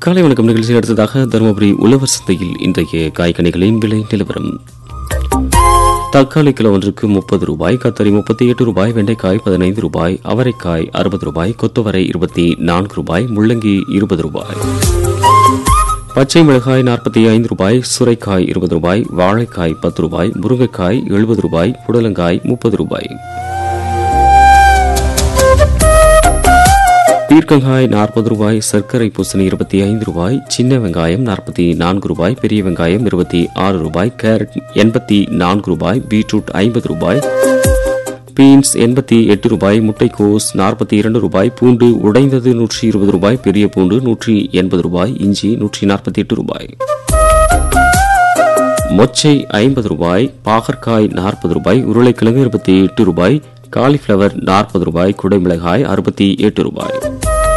காலை வணக்கம் நிகழ்ச்சி அடுத்ததாக தருமபுரி உழவர் சந்தையில் இன்றைய காய்கனிகளின் விலை நிலவரம் தக்காளி கிலோ ஒன்றுக்கு முப்பது ரூபாய் கத்தரி முப்பத்தி எட்டு ரூபாய் வெண்டைக்காய் பதினைந்து ரூபாய் அவரைக்காய் அறுபது ரூபாய் கொத்தவரை இருபத்தி நான்கு ரூபாய் முள்ளங்கி இருபது ரூபாய் பச்சை மிளகாய் நாற்பத்தி ஐந்து ரூபாய் சுரைக்காய் இருபது ரூபாய் வாழைக்காய் பத்து ரூபாய் முருங்கைக்காய் எழுபது ரூபாய் புடலங்காய் முப்பது ரூபாய் பீர்க்கங்காய் நாற்பது ரூபாய் சர்க்கரை பூசணி இருபத்தி ஐந்து ரூபாய் சின்ன வெங்காயம் நாற்பத்தி நான்கு ரூபாய் பெரிய வெங்காயம் இருபத்தி ஆறு ரூபாய் கேரட் எண்பத்தி நான்கு ரூபாய் பீட்ரூட் ஐம்பது ரூபாய் பீன்ஸ் எண்பத்தி எட்டு ரூபாய் முட்டைக்கோஸ் நாற்பத்தி இரண்டு ரூபாய் பூண்டு உடைந்தது நூற்றி இருபது ரூபாய் பெரிய பூண்டு நூற்றி எண்பது ரூபாய் இஞ்சி நூற்றி நாற்பத்தி எட்டு ரூபாய் மொச்சை ஐம்பது ரூபாய் பாகற்காய் நாற்பது ரூபாய் உருளைக்கிழங்கு இருபத்தி எட்டு ரூபாய் காலிஃப்ளவர் நாற்பது ரூபாய் குடைமிளகாய் அறுபத்தி எட்டு ரூபாய்